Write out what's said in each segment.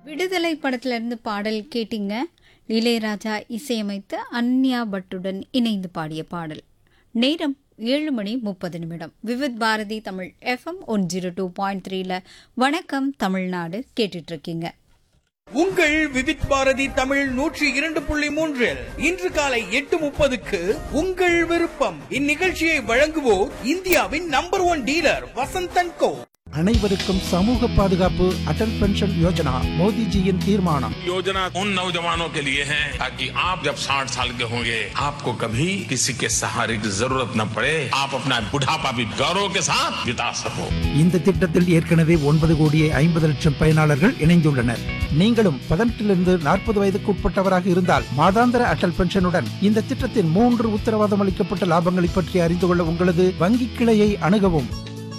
விடுதலை படத்துல இருந்து பாடல் கேட்டீங்க இளையராஜா இசையமைத்து அன்யா பட்டுடன் இணைந்து பாடிய பாடல் நேரம் ஏழு மணி முப்பது நிமிடம் Vividh Bharati Tamil FM one zero two point த்ரீல வணக்கம் தமிழ்நாடு கேட்டுட்டு இருக்கீங்க உங்கள் விவித் பாரதி தமிழ் நூற்றி இரண்டு புள்ளி மூன்றில் இன்று காலை எட்டு முப்பதுக்கு உங்கள் விருப்பம் இந்நிகழ்ச்சியை வழங்குவோர் இந்தியாவின் number one dealer Vasanthan co அனைவருக்கும் சமூக பாதுகாப்பு அடல் பென்ஷன் யோஜனா மோடிஜியின் தீர்மானம் योजना उन नौजवानों के लिए है ताकि आप जब 60 साल के होंगे आपको कभी किसी के सहारे की जरूरत न पड़े आप अपना बुढ़ापा भी गौरव के साथ बिता सको இந்த திட்டத்தில் ஏற்கனவே ஒன்பது கோடியே ஐம்பது லட்சம் பயனாளர்கள் இணைந்துள்ளனர் நீங்களும் பதினெட்டிலிருந்து நாற்பது வயதுக்கு உட்பட்டவராக இருந்தால் மாதாந்திர அடல் பென்ஷனுடன் இந்த திட்டத்தின் மூன்று உத்தரவாதம் அளிக்கப்பட்ட லாபங்களை பற்றி அறிந்து கொள்ள உங்களது வங்கி கிளையை அணுகவும்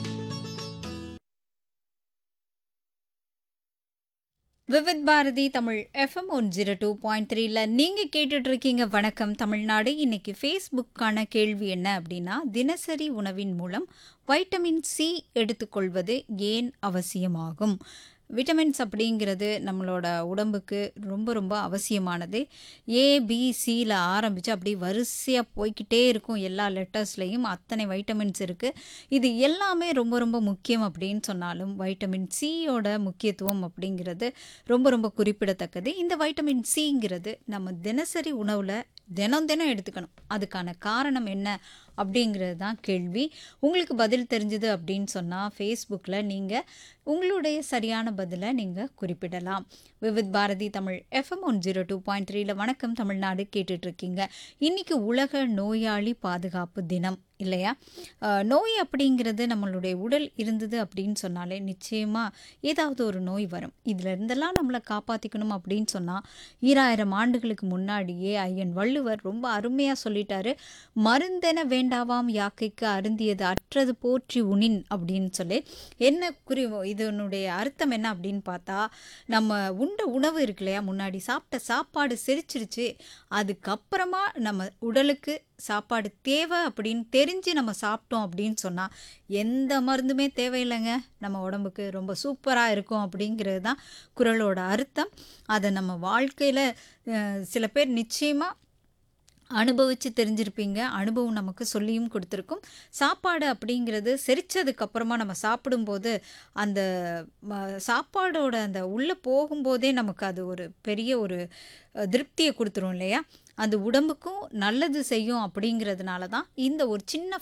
Vividh Bharati Tamil FM one zero two point த்ரீல நீங்கள் கேட்டுட்டு இருக்கீங்க வணக்கம் தமிழ்நாடு இன்னைக்கு ஃபேஸ்புக்கான கேள்வி என்ன அப்படின்னா தினசரி உணவின் மூலம் வைட்டமின் சி எடுத்துக்கொள்வது ஏன் அவசியமாகும் விட்டமின்ஸ் அப்படிங்கிறது நம்மளோட உடம்புக்கு ரொம்ப ரொம்ப அவசியமானது ஏபிசியில் ஆரம்பித்து அப்படி வரிசையாக போய்க்கிட்டே இருக்கும் எல்லா லெட்டர்ஸ்லேயும் அத்தனை வைட்டமின்ஸ் இருக்குது இது எல்லாமே ரொம்ப ரொம்ப முக்கியம் அப்படின்னு சொன்னாலும் வைட்டமின் சியோட முக்கியத்துவம் அப்படிங்கிறது ரொம்ப ரொம்ப குறிப்பிடத்தக்கது இந்த வைட்டமின் சிங்கிறது நம்ம தினசரி உணவில் தினம் தினம் எடுத்துக்கணும் அதுக்கான காரணம் என்ன அப்படிங்கிறது தான் கேள்வி உங்களுக்கு பதில் தெரிஞ்சுது அப்படின்னு சொன்னால் ஃபேஸ்புக்கில் நீங்கள் உங்களுடைய சரியான பதிலை நீங்கள் குறிப்பிடலாம் Vividh Bharati Tamil FM one zero two point த்ரீல வணக்கம் தமிழ்நாடு கேட்டுட்ருக்கீங்க இன்றைக்கி உலக நோயாளி பாதுகாப்பு தினம் இல்லையா அஹ், நோய் அப்படிங்கிறது நம்மளுடைய உடல் இருந்தது அப்படின்னு சொன்னாலே நிச்சயமாக ஏதாவது ஒரு நோய் வரும் இதில் இருந்தெல்லாம் நம்மளை காப்பாற்றிக்கணும் அப்படின்னு சொன்னால் ஈராயிரம் ஆண்டுகளுக்கு முன்னாடியே ஐயன் வள்ளுவர் ரொம்ப அருமையாக சொல்லிட்டாரு மருந்தென வேண்டாவாம் யாக்கைக்கு அருந்தியது அற்றது போற்றி உணின் அப்படின்னு சொல்லி என்ன குறி இதனுடைய அர்த்தம் என்ன அப்படின்னு பார்த்தா நம்ம உண்ட உணவு இருக்கு இல்லையா முன்னாடி சாப்பிட்ட சாப்பாடு செரிச்சிருச்சு அதுக்கப்புறமா நம்ம உடலுக்கு சாப்பாடு தேவை அப்படின்னு தெரிஞ்சு நம்ம சாப்பிட்டோம் அப்படின்னு சொன்னால் எந்த மருந்துமே தேவையில்லைங்க நம்ம உடம்புக்கு ரொம்ப சூப்பராக இருக்கும் அப்படிங்கிறது தான் குரலோட அர்த்தம் அதை நம்ம வாழ்க்கையில் சில பேர் நிச்சயமாக அனுபவித்து தெரிஞ்சிருப்பீங்க அனுபவம் நமக்கு சொல்லியும் கொடுத்துருக்கும் சாப்பாடு அப்படிங்கிறது செரிச்சதுக்கு அப்புறமா நம்ம சாப்பிடும்போது அந்த ம- சாப்பாடோட அந்த உள்ளே போகும்போதே நமக்கு அது ஒரு பெரிய ஒரு அஹ், திருப்தியை கொடுத்துரும் இல்லையா அது உடம்புக்கும் நல்லது செய்யும் அப்படிங்கிறதுனால தான் இந்த ஒரு சின்ன